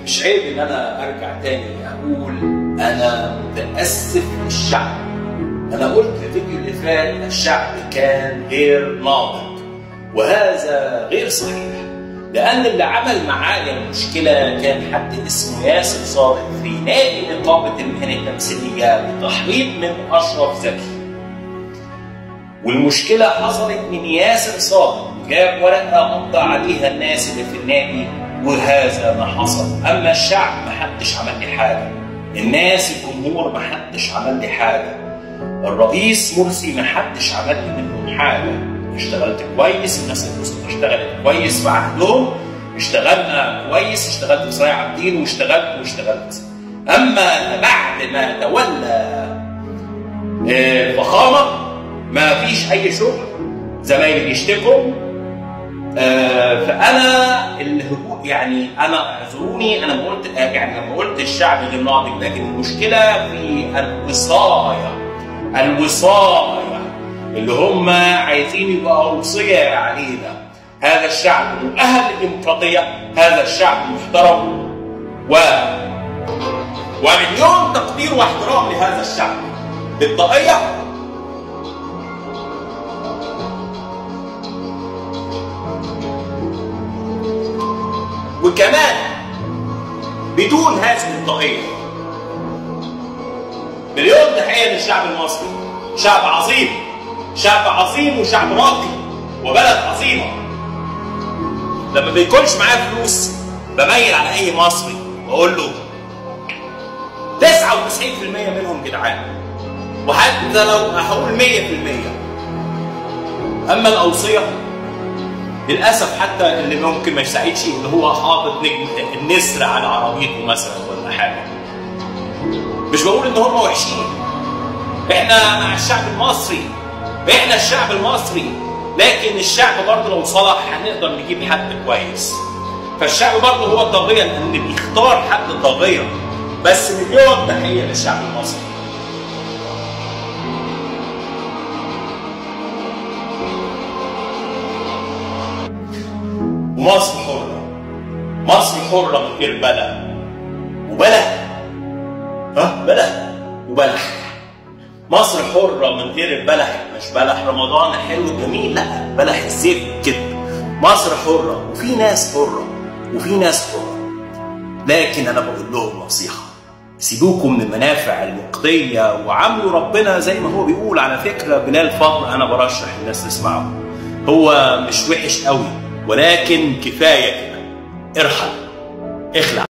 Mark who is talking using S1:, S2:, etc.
S1: مش عيب ان انا ارجع تاني اقول انا متاسف للشعب انا قلت في الفيديو اللي فات الشعب كان غير ناضج وهذا غير صحيح لان اللي عمل معايا المشكله كان حد اسمه ياسر صادق في نادي نقابه المهن التمثيليه بتحريض من اشرف زكي والمشكله حصلت من ياسر صادق جاب ورقه مضى عليها الناس اللي في النادي وهذا ما حصل اما الشعب ما حدش عمل لي حاجه الناس الجمهور ما حدش عمل لي حاجه الرئيس مرسي ما حدش عمل لي منهم حاجه اشتغلت كويس الناس الوسطى اشتغلت كويس في عهدهم اشتغلنا كويس اشتغلت في صلاح عابدين واشتغلت واشتغلت اما بعد ما تولى اه فخامه ما فيش اي شغل زمايلي بيشتكوا آه فانا الهجوم يعني انا اعذروني انا ما قلت يعني لما قلت الشعب غير ناضج لكن المشكله في الوصايه الوصايه اللي هم عايزين يبقى اوصيه علينا هذا الشعب مؤهل للديمقراطيه هذا الشعب محترم و ومليون تقدير واحترام لهذا الشعب بالطاقيه وكمان بدون هذه الطاقية مليون تحية للشعب المصري شعب عظيم شعب عظيم وشعب راقي وبلد عظيمة لما بيكونش معايا فلوس بميل على أي مصري وأقول له 99% منهم جدعان وحتى لو هقول 100% أما الأوصية للاسف حتى اللي ممكن ما يساعدش اللي هو حاطط نجم النسر على عربيته مثلا ولا حاجه مش بقول ان هم وحشين احنا مع الشعب المصري احنا الشعب المصري لكن الشعب برضه لو صلح هنقدر نجيب حد كويس فالشعب برضه هو الطاغيه اللي بيختار حد طاغيه بس مليون تحيه للشعب المصري مصر حرة مصر حرة من غير بلد وبلد ها بلد وبلح مصر حرة من غير البلح مش بلح رمضان حلو جميل لا بلح الزيت كده مصر حرة وفي ناس حرة وفي ناس حرة لكن أنا بقول لهم نصيحة سيبوكم من المنافع المقضية وعاملوا ربنا زي ما هو بيقول على فكرة بلال فضل أنا برشح الناس تسمعه هو مش وحش قوي ولكن كفايه كده ارحل اخلع